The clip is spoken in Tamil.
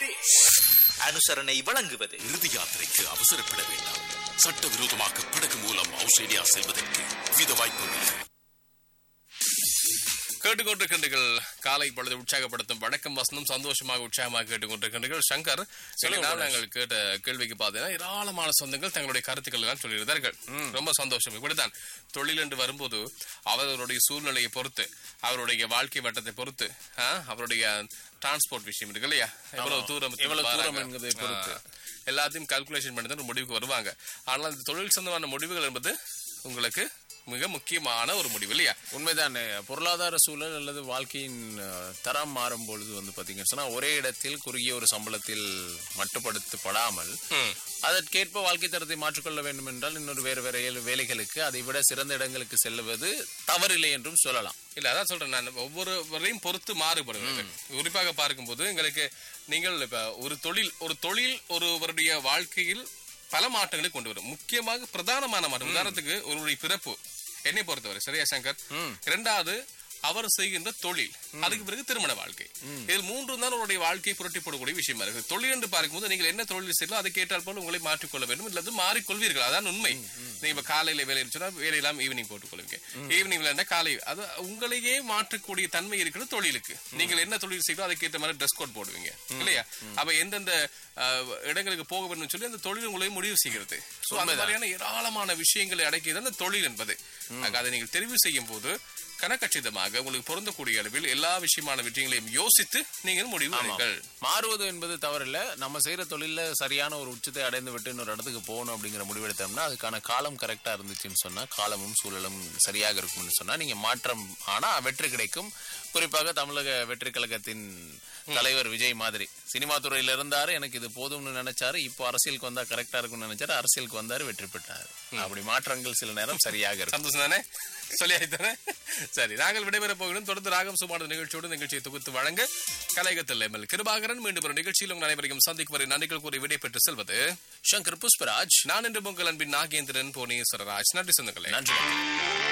அனுசரணை வழங்குவது இறுதி யாத்திரைக்கு அவசரப்பட வேண்டாம் சட்டவிரோதமாக படகு மூலம் ஆஸ்திரேலியா செல்வதற்கு வித வாய்ப்புகள் கேட்டுக்கொண்டிருக்கின்றீர்கள் காலை பொழுது உற்சாகப்படுத்தும் வணக்கம் வசனம் சந்தோஷமாக உற்சாகமாக கேட்டுக்கொண்டிருக்கின்றீர்கள் சங்கர் சில நாள் நாங்கள் கேட்ட கேள்விக்கு பார்த்தீங்கன்னா ஏராளமான சொந்தங்கள் தங்களுடைய கருத்துக்கள் எல்லாம் சொல்லியிருந்தார்கள் ரொம்ப சந்தோஷம் இப்படித்தான் தொழில் என்று வரும்போது அவர்களுடைய சூழ்நிலையை பொறுத்து அவருடைய வாழ்க்கை வட்டத்தை பொறுத்து ஆ, அவருடைய டிரான்ஸ்போர்ட் விஷயம் இருக்கு இல்லையா எவ்வளவு தூரம் எவ்வளவு தூரம் வராங்க. என்பதை பொறுத்து. ஆ, எல்லாத்தையும் கால்குலேஷன் பண்ணி தான் ஒரு முடிவுக்கு வருவாங்க ஆனால் இந்த தொழில் சம்பந்தமான முடிவுகள் என்பது உங்களுக்கு மிக முக்கியமான ஒரு முடிவு இல்லையா உண்மைதான் பொருளாதார சூழல் அல்லது வாழ்க்கையின் அஹ், தரம் மாறும் பொழுது வந்து பாத்தீங்கன்னு சொன்னா ஒரே இடத்தில் குறுகிய ஒரு சம்பளத்தில் மட்டுப்படுத்தப்படாமல் ம். அதற்கேற்ப வாழ்க்கை தரத்தை மாற்றிக்கொள்ள வேண்டும் என்றால் இன்னொரு வேறு வேறு ஏழு வேலைகளுக்கு அதை விட சிறந்த இடங்களுக்கு செல்லுவது தவறில்லை என்றும் சொல்லலாம் இல்ல அதான் சொல்றேன் நான் ஒவ்வொருவரையும் பொறுத்து மாறுபடுகிறது குறிப்பாக பார்க்கும்போது எங்களுக்கு நீங்கள் இப்ப ஒரு தொழில் ஒரு தொழில் ஒருவருடைய வாழ்க்கையில் பல மாற்றங்களை கொண்டு வரும் முக்கியமாக பிரதானமான மாற்றம் உதாரணத்துக்கு ஒருவருடைய பிறப்பு என்னை பொறுத்தவரை சரியா சங்கர் இரண்டாவது அவர் செய்கின்ற தொழில் அதுக்கு பிறகு திருமண வாழ்க்கை இதில் மூன்று தான் அவருடைய வாழ்க்கையை புரட்டி போடக்கூடிய விஷயமா இருக்கு தொழில் என்று பார்க்கும்போது நீங்கள் என்ன தொழில் செய்யலாம் அதை கேட்டால் போல உங்களை மாற்றிக்கொள்ள வேண்டும் இல்லது மாறிக்கொள்வீர்கள் அதான் உண்மை நீங்க இப்ப காலையில வேலை சொன்னா வேலையெல்லாம் ஈவினிங் போட்டுக்கொள்வீங்க ஈவினிங் விளையாண்டா காலை அது உங்களையே மாற்றக்கூடிய தன்மை இருக்கிற தொழிலுக்கு நீங்கள் என்ன தொழில் செய்யறோ அதுக்கேற்ற மாதிரி ட்ரெஸ் கோட் போடுவீங்க இல்லையா அப்ப எந்தெந்த அஹ், இடங்களுக்கு போக வேண்டும் சொல்லி அந்த தொழில் உங்களை முடிவு செய்கிறது சோ அந்த மாதிரியான ஏராளமான விஷயங்களை அடக்கியது அந்த தொழில் என்பது ஆக அதை நீங்கள் தெரிவு செய்யும் போது கனக்கச்சிதமாக உங்களுக்கு பொருந்தக்கூடிய அளவில் எல்லா விஷயமான விஷயங்களையும் யோசித்து நீங்கள் முடிவு எடுங்கள் மாறுவது என்பது தவறில்ல நம்ம செய்யற தொழில்ல சரியான ஒரு உச்சத்தை அடைந்து விட்டு இன்னொரு இடத்துக்கு போகணும் அப்படிங்கிற முடிவெடுத்தோம்னா அதுக்கான காலம் கரெக்டா இருந்துச்சுன்னு சொன்னா காலமும் சூழலும் சரியாக இருக்கும்னு சொன்னா நீங்க மாற்றம் ஆனா வெற்றி கிடைக்கும் குறிப்பாக தமிழக வெற்றி கழகத்தின் தலைவர் விஜய் மாதிரி சினிமா துறையில இருந்தாரு எனக்கு இது போதும்னு நினைச்சாரு இப்போ அரசியலுக்கு வந்தா கரெக்டா இருக்கும்னு நினைச்சாரு அரசியலுக்கு வந்தாரு வெற்றி பெற்றாரு அப்படி மாற்றங்கள் சில நேரம் சரியாக இருக்கும் சந்தோஷம் தானே சொல்லி ஆயித்தானே சரி நாங்கள் விடைபெற போகிறோம் தொடர்ந்து ராகம் சுமார் நிகழ்ச்சியோடு நிகழ்ச்சியை தொகுத்து வழங்க கலையகத்தில் எம்எல் கிருபாகரன் மீண்டும் ஒரு நிகழ்ச்சியில் உங்கள் அனைவரையும் சந்திக்கும் வரை நன்றிகள் கூறி விடை பெற்று செல்வது சங்கர் புஷ்பராஜ் நான் இன்று உங்கள் அன்பின் நாகேந்திரன் புவனேஸ்வரராஜ் நன்றி சொந்தங்களே நன்றி